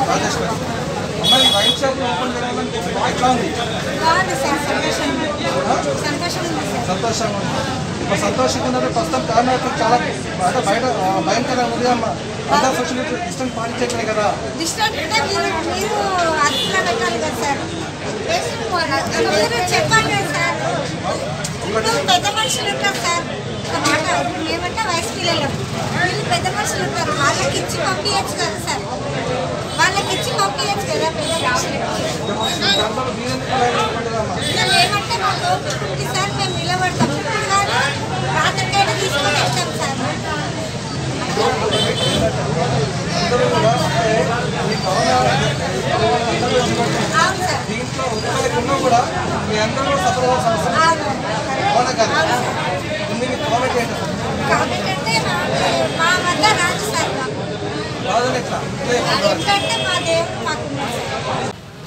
రాజేష్ గారు అమ్మాయి wine shop open చేయాలని ఎట్లా ఉంది బాగుంది సార్ సంతోషం సంతోషం ఉంది సార్ సంతోషంగా ఉంది ఇప్పుడు సంతోషంగా ఉన్నది ప్రస్తుతం కరోనా ఎఫెక్ట్ చాలా అంటే బయట ఆ, భయంకరంగా ఉంది అమ్మ అందరూ సోషల్ డిస్టెన్స్ పాటించట్లే కదా డిస్టర్బ్ అంటే మీరు మీరు అట్లా పెట్టాలి కదా సార్ మీరు చెప్పాలి కదా సార్ ఇప్పుడు పెద్ద మనుషులు ఉంటారు సార్ ఒక మాట ఇప్పుడు మేమంటే వయసు పిల్లలు వీళ్ళు పెద్ద మనుషులు ఉంటారు వాళ్ళకి ఇచ్చి పంపించచ్చు కదా సార్ వాళ్ళకి ఇచ్చి పంపించచ్చు కదా పెద్ద మనుషులకి దాంట్లో మీరు ఎందుకు అలా నిలబడ్డారమ్మా? మేము ఏమంటే మాకు ఓపిక ఉంది సార్ మేము నిలబడతాం ఇప్పుడు కాదు రాత్రికైనా తీసుకొని వెళ్తాం సార్ అందరూ కూడా అంటే ఈ కరోనా అందరూ నిలబడ్డారు. అవును సార్ దీంట్లో ఒక్కరికి ఉన్నా కూడా మీ అందరూ కూడా సఫర్ అవ్వాల్సిన అవసరం అవును అవునా కదా దీన్ని కామెంట్ ఏంటి అసలు? కాబట్టి అంటే మా- మా వద్ద రాజు సార్ మాకు బాధలు ఎట్లా ఇట్లే అది ఎందుకంటే మా దేవుడు మాకు ఉన్నాడు sir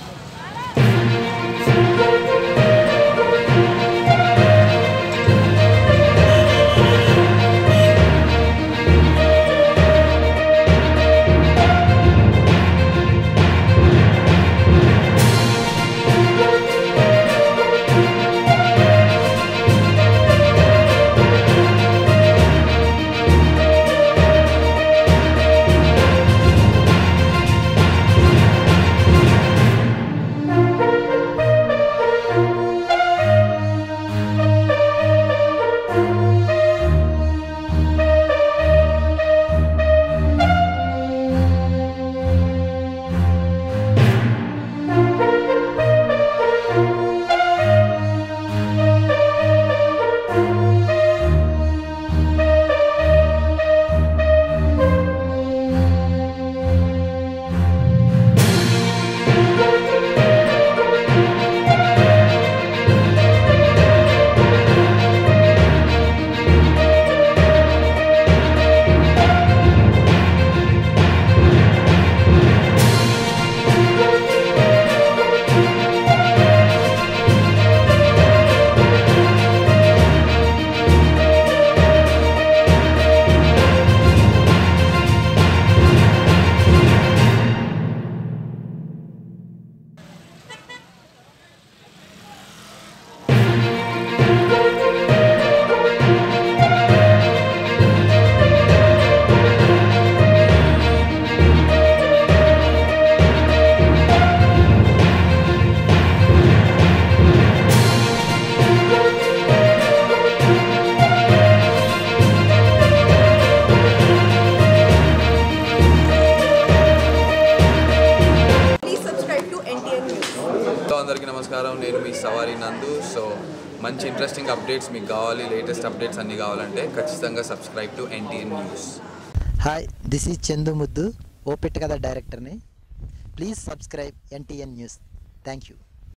Please subscribe to NTN News. Hello అందరికీ నమస్కారం నేను మీ సవారి నందు సో మంచి ఇంట్రెస్టింగ్ అప్డేట్స్ మీకు కావాలి లేటెస్ట్ అప్డేట్స్ అన్నీ కావాలంటే ఖచ్చితంగా subscribe to NTN news hi this is Chandu Muddu ఓపెట్ కథ డైరెక్టర్ని please subscribe NTN news thank you